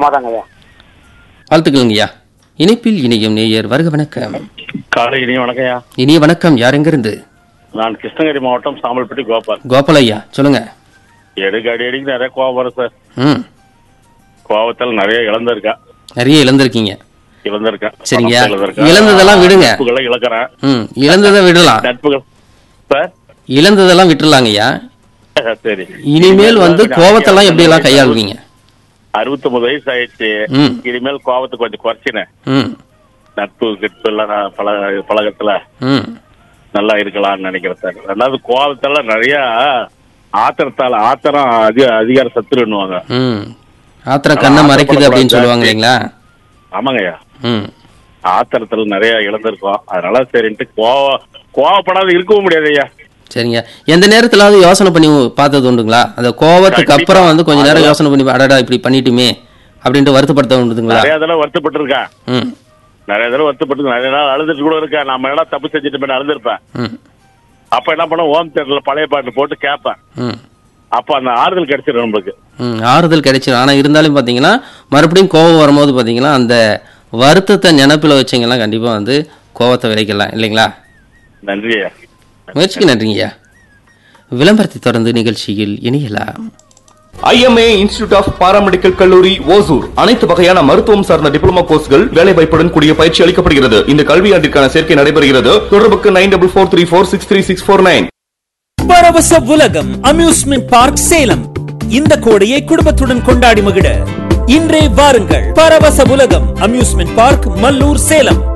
சமாதாங்க ஐயா வாழ்த்துக்கள்ங்கய்யா இணைப்பில் இணையும் நேயர் வருக வணக்கம் காலை இனி வணக்கம்யா இனிய வணக்கம் யார் எங்கிருந்து நான் கிருஷ்ணகிரி மாவட்டம் சாம்பல்பட்டி கோபால் கோபால் ஐயா சொல்லுங்க எடுக்க அடி அடிக்கு நிறைய கோவம் வரும் சார் ம் கோவத்தில் நிறைய இழந்திருக்கேன் நிறைய இழந்திருக்கீங்க இழந்திருக்கேன் சரிங்க. பணத்தை இழந்திருக்கேன். இழந்ததெல்லாம் விடுங்க. நட்புகளை இழக்கிறேன் ம் இழந்ததை விடலாம் நட்புகள் சார் இழந்ததெல்லாம் விட்டுறலாங்கய்யா சரி இனிமேல் வந்து கோவத்தெல்லாம் எப்படி எல்லாம் கையாளுவீங்க அறுபத்தொன்பது வயசு ஆயிடுச்சு ம். இனிமேல் கோவத்தை கொஞ்சம் குறைச்சினேன் ம் நட்பு கிட்பு எல்லாம் நான் பழக பழகத்துல ம் நல்லா இருக்கலாம்னு நினைக்கிறேன் சார் ரெண்டாவது கோவத்தால நிறைய ஆத்திரத்தால ஆத்திரம் அதிக அதிகார சத்துருன்னுவாங்க ம் ஆத்திரம் கண்ணை மறைக்குது அப்படின்னு சொல்லுவாங்க இல்லைங்களா ஆமாங்கய்யா ம் ஆத்திரத்துல நிறைய இழந்திருக்கோம் அதனால சரின்ட்டு கோவ கோவப்படாத இருக்கவும் முடியாது ஐயா சரிங்க எந்த நேரத்திலாவது யோசனை பண்ணி பார்த்தது உண்டுங்களா அந்த கோவத்துக்கு கண்டிப்பா. அப்புறம் வந்து கொஞ்ச நேரம் யோசனை பண்ணி அடடா இப்படி பண்ணிட்டுமே அப்படின்ட்டு வருத்தப்படுத்த உண்டுங்களா நிறைய தடவை வருத்தப்பட்டு இருக்கேன் ம் நிறைய தடவை வருத்தப்பட்டு நிறைய நாள் அழுதுட்டு கூட இருக்கேன் நம்ம என்ன தப்பு செஞ்சுட்டு போய் அழுதுருப்பேன் ம் அப்ப என்ன பண்ண ஓம் தேட்டர்ல பழைய பாட்டு போட்டு கேட்பேன் ம் அப்ப அந்த ஆறுதல் கிடைச்சிடும் நம்மளுக்கு ம் ஆறுதல் கிடைச்சிடும் ஆனால் இருந்தாலும் பார்த்தீங்கன்னா மறுபடியும் கோவம் வரும்போது பார்த்தீங்கன்னா அந்த வருத்தத்தை நினப்பில் வச்சிங்கன்னா கண்டிப்பாக வந்து கோவத்தை விதைக்கலாம் இல்லைங்களா நன்றி ஐயா முயற்சிக்கு நன்றிங்கய்யா விளம்பரத்தை தொடர்ந்து நிகழ்ச்சியில் இணையலாம் ஐஎம்ஏ இன்ஸ்டிடியூட் ஆஃப் பாராமெடிக்கல் கல்லூரி ஓசூர் அனைத்து வகையான மருத்துவம் சார்ந்த டிப்ளமோ கோர்ஸ்கள் வேலை வாய்ப்புடன் கூடிய பயிற்சி அளிக்கப்படுகிறது இந்த கல்வியாண்டிற்கான சேர்க்கை நடைபெறுகிறது தொடர்புக்கு nine double four three four six three six four nine பரவச உலகம் அம்யூஸ்மெண்ட் பார்க் சேலம் இந்த கோடையை குடும்பத்துடன் கொண்டாடி மகிழ இன்றே வாருங்கள் பரவச உலகம் அம்யூஸ்மெண்ட் பார்க் மல்லூர் சேலம்